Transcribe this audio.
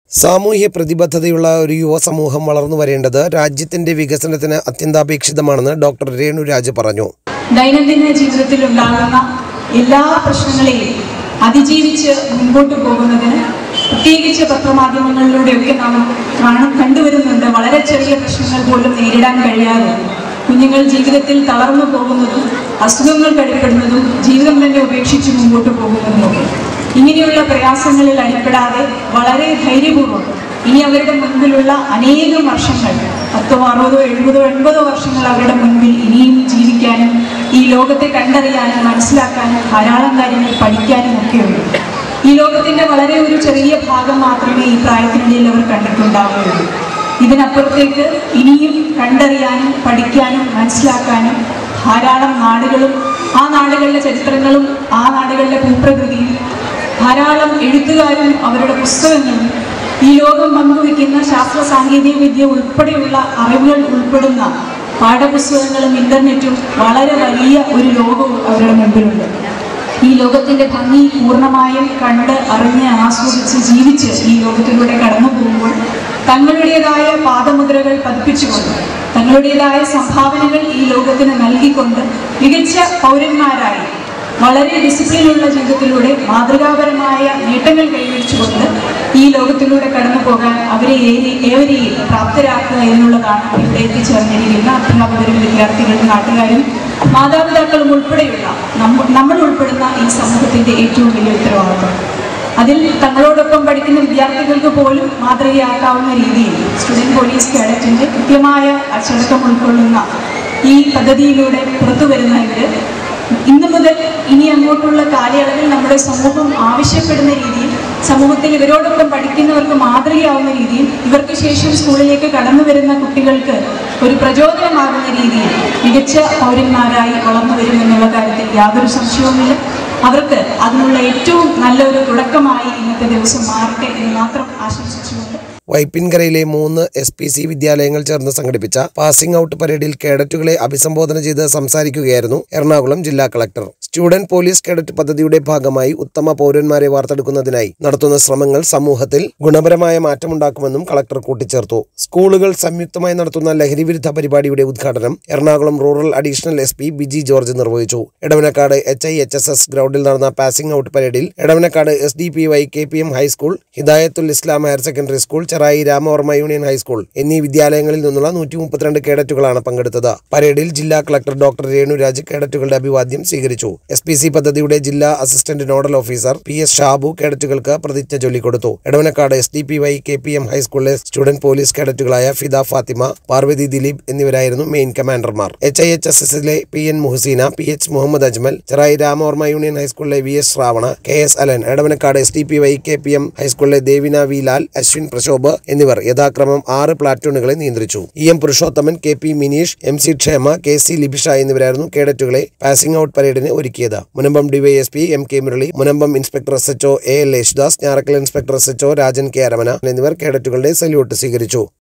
സാമൂഹ്യ പ്രതിബദ്ധതയുള്ള ഒരു യുവ സമൂഹം വളർന്നു വരേണ്ടത് രാജ്യത്തിന്റെ വികസനത്തിന് അത്യന്താപേക്ഷിതമാണെന്ന് ഡോക്ടർ രേണുരാജ് പറഞ്ഞു ദൈനംദിന ജീവിതത്തിൽ ഉണ്ടാകുന്ന എല്ലാ പ്രശ്നങ്ങളെയും അതിജീവിച്ച് മുൻപോട്ട് പോകുന്നതിന് പ്രത്യേകിച്ച് പത്രമാധ്യമങ്ങളിലൂടെയൊക്കെ നാം കാണും കണ്ടുവരുന്നുണ്ട് വളരെ ചെറിയ പ്രശ്നങ്ങൾ പോലും നേരിടാൻ കഴിയാതെ കുഞ്ഞുങ്ങൾ ജീവിതത്തിൽ തളർന്നു പോകുന്നതും അസുഖങ്ങൾ കഴിപ്പെടുന്നതും ജീവിതം തന്നെ ഉപേക്ഷിച്ച് മുമ്പോട്ട് പോകുന്നതുമൊക്കെ ഇങ്ങനെയുള്ള പ്രയാസങ്ങളിൽ അടിപ്പെടാതെ വളരെ ധൈര്യപൂർവ്വം ഇനി അവരുടെ മുൻപിലുള്ള അനേകം വർഷങ്ങൾ പത്തോ അറുപതോ എഴുപതോ എൺപതോ വർഷങ്ങൾ അവരുടെ മുൻപിൽ ഇനിയും ജീവിക്കാനും ഈ ലോകത്തെ കണ്ടറിയാനും മനസ്സിലാക്കാനും ധാരാളം കാര്യങ്ങൾ പഠിക്കാനും ഒക്കെയുണ്ട് ഈ ലോകത്തിന്റെ വളരെ ഒരു ചെറിയ ഭാഗം മാത്രമേ ഈ പ്രായത്തിനിടയിൽ അവർ കണ്ടിട്ടുണ്ടാവുകയുള്ളൂ ഇതിനപ്പുറത്തേക്ക് ഇനിയും കണ്ടറിയാനും പഠിക്കാനും മനസ്സിലാക്കാനും ധാരാളം നാടുകളും ആ നാടുകളിലെ ചരിത്രങ്ങളും ആ നാടുകളിലെ ഭൂപ്രകൃതിയും ധാരാളം എഴുത്തുകാരും അവരുടെ പുസ്തകങ്ങളും ഈ ലോകം പങ്കുവെക്കുന്ന ശാസ്ത്ര സാങ്കേതിക വിദ്യ ഉൾപ്പെടെയുള്ള അറിവുകൾ ഉൾപ്പെടുന്ന പാഠപുസ്തകങ്ങളും ഇന്റർനെറ്റും വളരെ വലിയ ഒരു ലോകവും അവരുടെ മുമ്പിലുണ്ട് ഈ ലോകത്തിന്റെ ഭംഗി പൂർണ്ണമായും കണ്ട് അറിഞ്ഞ് ആസ്വദിച്ച് ജീവിച്ച് ഈ ലോകത്തിലൂടെ കടന്നു പോകുമ്പോൾ തങ്ങളുടേതായ പാദമുദ്രകൾ പതിപ്പിച്ചുകൊണ്ട് തങ്ങളുടേതായ സംഭാവനകൾ ഈ ലോകത്തിന് നൽകിക്കൊണ്ട് മികച്ച പൗരന്മാരായി വളരെ ഡിസിപ്ലിനുള്ള ജീവിതത്തിലൂടെ മാതൃകാപരമായ നേട്ടങ്ങൾ കൈവരിച്ചുകൊണ്ട് ഈ ലോകത്തിലൂടെ കടന്നു പോകാൻ അവരെ ഏറെ ഏവരെയും പ്രാപ്തരാക്കുക എന്നുള്ളതാണ് ഇവിടെ എത്തിച്ചേർന്നിരിക്കുന്ന അധ്യാപകരും വിദ്യാർത്ഥികളും നാട്ടുകാരും മാതാപിതാക്കളും ഉൾപ്പെടെയുള്ള നമ്മ നമ്മൾ ഉൾപ്പെടുന്ന ഈ സമൂഹത്തിന്റെ ഏറ്റവും വലിയ ഉത്തരവാദിത്വം അതിൽ തങ്ങളോടൊപ്പം പഠിക്കുന്ന വിദ്യാർത്ഥികൾക്ക് പോലും മാതൃകയാക്കാവുന്ന രീതിയിൽ സ്റ്റുഡൻറ് പോലീസ് കേഡറ്റിന്റെ കൃത്യമായ അച്ചടക്കം ഉൾക്കൊള്ളുന്ന ഈ പദ്ധതിയിലൂടെ പുറത്തു വരുന്ന ഇവര് ഇന്നു മുതൽ ഇനി അങ്ങോട്ടുള്ള കാലയളവിൽ നമ്മുടെ സമൂഹം ആവശ്യപ്പെടുന്ന രീതിയിൽ സമൂഹത്തിൽ ഇവരോടൊപ്പം പഠിക്കുന്നവർക്ക് മാതൃകയാവുന്ന രീതിയിൽ ഇവർക്ക് ശേഷം സ്കൂളിലേക്ക് കടന്നു വരുന്ന കുട്ടികൾക്ക് ഒരു പ്രചോദനമാകുന്ന രീതിയിൽ മികച്ച പൗരന്മാരായി വളർന്നു വരുമെന്നുള്ള കാര്യത്തിൽ യാതൊരു സംശയവുമില്ല അവർക്ക് അതിനുള്ള ഏറ്റവും നല്ലൊരു തുടക്കമായി ഇന്നത്തെ ദിവസം മാറട്ടെ എന്ന് മാത്രം ആശംസിച്ചുകൊണ്ട് വൈപ്പിൻകരയിലെ മൂന്ന് എസ് പി സി വിദ്യാലയങ്ങൾ ചേർന്ന് സംഘടിപ്പിച്ച പാസിംഗ് ഔട്ട് പരേഡിൽ കേഡറ്റുകളെ അഭിസംബോധന ചെയ്ത് സംസാരിക്കുകയായിരുന്നു എറണാകുളം ജില്ലാ കളക്ടർ സ്റ്റുഡന്റ് പോലീസ് കേഡറ്റ് പദ്ധതിയുടെ ഭാഗമായി ഉത്തമ പൗരന്മാരെ വാർത്തെടുക്കുന്നതിനായി നടത്തുന്ന ശ്രമങ്ങൾ സമൂഹത്തിൽ ഗുണപരമായ മാറ്റമുണ്ടാക്കുമെന്നും കളക്ടർ കൂട്ടിച്ചേർത്തു സ്കൂളുകൾ സംയുക്തമായി നടത്തുന്ന ലഹരിവിരുദ്ധ പരിപാടിയുടെ ഉദ്ഘാടനം Ernakulam rural additional S P Biji George നിർവഹിച്ചു Edavanakkad H I H S S ഗ്രൗണ്ടിൽ നടന്ന പാസിംഗ് ഔട്ട് പരേഡിൽ Edavanakkad S D P Y K P M high school Hidayathul Islam higher secondary school Cherai Ramavarma union high school എന്നീ വിദ്യാലയങ്ങളിൽ നിന്നുള്ള നൂറ്റി മുപ്പത്തിരണ്ട് കേഡറ്റുകളാണ് പങ്കെടുത്തത് പരേഡിൽ ജില്ലാ കളക്ടർ ഡോക്ടർ രേണുരാജ് കേഡറ്റുകളുടെ അഭിവാദ്യം സ്വീകരിച്ചു എസ് പി സി പദ്ധതിയുടെ ജില്ലാ assistant nodal officer P S Shabu കേഡറ്റുകൾക്ക് പ്രതിജ്ഞ ചൊല്ലിക്കൊടുത്തു Edavanakkad S D P Y K P M ഹൈസ്കൂളിലെ സ്റ്റുഡന്റ് പോലീസ് കേഡറ്റുകളായ ഫിദ ഫാത്തിമ പാർവതി ദിലീപ് എന്നിവരായിരുന്നു മെയിൻ കമാൻഡർമാർ എച്ച് ഐ എച്ച് എസ് എസിലെ P N Muhseena P H Muhammad Ajmal Cherai Ramavarma union ഹൈസ്കൂളിലെ V S Sravana K S Alan Edavanakkad S D P Y K P M ഹൈസ്കൂളിലെ Devina V Lal Ashwin Prashobh എന്നിവർ യഥാക്രമം ആറ് പ്ലാറ്റൂണുകളെ നിയന്ത്രിച്ചു E M Purushothaman K P Mineesh M C Kshema K C Libisha എന്നിവരായിരുന്നു കേഡറ്റുകളെ പാസിംഗ് ഔട്ട് പരേഡിന് ഒരുക്കിയത് Munambam DYSP M K Murali Munambam inspector S H O A L Yesudas Njarakkal inspector S H O Rajan K Aramana എന്നിവർ കേഡറ്റുകളുടെ സല്യൂട്ട് സ്വീകരിച്ചു